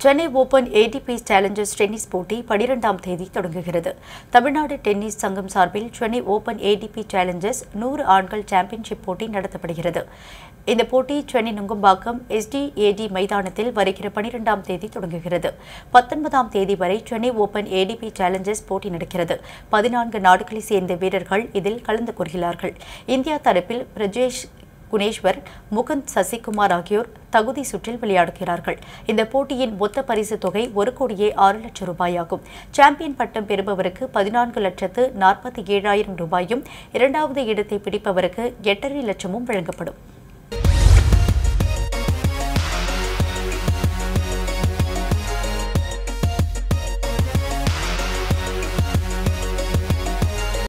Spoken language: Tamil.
Chennai open ATP challengers tennis போட்டி பனிரெண்டாம் தேதி தொடங்குகிறது தமிழ்நாடு டென்னிஸ் சங்கம் சார்பில் சென்னை ஓபன் ஏடிபி சேலஞ்சர்ஸ் நூறு ஆண்கள் சாம்பியன்ஷிப் போட்டி நடத்தப்படுகிறது இந்த போட்டி சென்னை நுங்கம்பாக்கம் எஸ்டிஏடி மைதானத்தில் வருகிற பனிரெண்டாம் தேதி தொடங்குகிறது பத்தொன்பதாம் தேதி வரை சென்னை ஓபன் ஏடிபி சேலஞ்சர்ஸ் போட்டி நடக்கிறது பதினான்கு நாடுகளைச் சேர்ந்த வீரர்கள் இதில் கலந்து கொள்கிறார்கள் இந்தியா தரப்பில் பிரஜேஷ் குணேஸ்வர் முகுந்த் சசிகுமார் ஆகியோர் தகுதி சுற்றில் விளையாடுகிறார்கள் இந்த போட்டியின் மொத்த பரிசு தொகை ஒரு கோடியே ஆறு லட்சம் ரூபாயாகும் சாம்பியன் பட்டம் பெறுபவருக்கு பதினான்கு லட்சத்து நாற்பத்தி ஏழாயிரம் ரூபாயும் இரண்டாவது இடத்தை பிடிப்பவருக்கு எட்டரை லட்சமும் வழங்கப்படும்